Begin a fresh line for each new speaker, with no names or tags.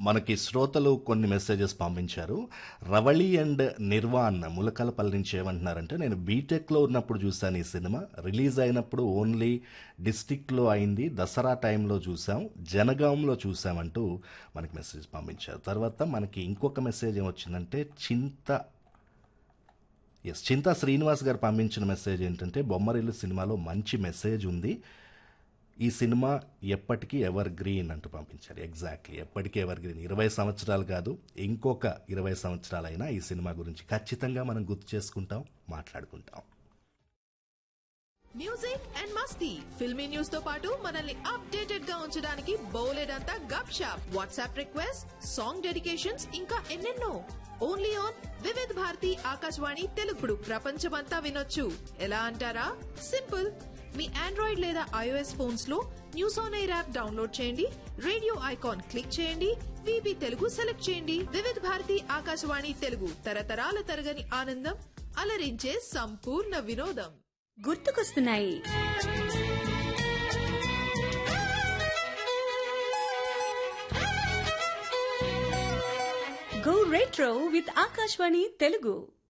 మనకి శ్రోతలు కొన్ని మెసేజెస్ పంపించారు రవళి అండ్ నిర్వాణ్ ములకలపల్లి నుంచి ఏమంటున్నారంటే నేను బీటెక్లో ఉన్నప్పుడు చూశాను ఈ సినిమా రిలీజ్ అయినప్పుడు ఓన్లీ డిస్టిక్లో అయింది దసరా టైంలో చూసాం జనగాంలో చూసామంటూ మనకి మెసేజ్ పంపించారు తర్వాత మనకి ఇంకొక మెసేజ్ ఏమొచ్చిందంటే చింత ఎస్ చింతా శ్రీనివాస్ గారు పంపించిన మెసేజ్ ఏంటంటే బొమ్మరిల్లు సినిమాలో మంచి మెసేజ్ ఉంది ఈ సినిమా ఎప్పటికీ ఎవర్ గ్రీన్ అంటూ పంపించారు ఎగ్జాక్ట్లీ ఎప్పటికీ ఎవర్ గ్రీన్ ఇరవై సంవత్సరాలు కాదు ఇంకొక ఇరవై సంవత్సరాలైనా ఈ సినిమా గురించి ఖచ్చితంగా మనం గుర్తు చేసుకుంటాం మాట్లాడుకుంటాం
మ్యూజిక్ అండ్ మస్తీ ఫిల్మీ న్యూస్ తో పాటు మనల్ని అప్డేటెడ్ గా ఉంచడానికి బోలెడంతా గప్ షాప్ వాట్సాప్ రిక్వెస్ట్ సాంగ్ డెడికేషన్స్ ఇంకా ఎన్నెన్నో ఓన్లీ ఆన్ వివిధ్ భారతి ఆకాశవాణి తెలుగుడు ప్రపంచమంతా వినొచ్చు ఎలా అంటారా సింపుల్ మీ ఆండ్రాయిడ్ లేదా ఐఓఎస్ ఫోన్స్ లో news on air app download చేయండి రేడియో ఐకాన్ క్లిక్ చేయండి విబి తెలుగు సెలెక్ట్ చేయండి వివిధ భారతి ఆకాశవాణి తెలుగు తరతరాల తరగని ఆనందం అలరించే సంపూర్ణ వినోదం
గుర్తుకొస్తున్నాయి go retro with Akashvani Telugu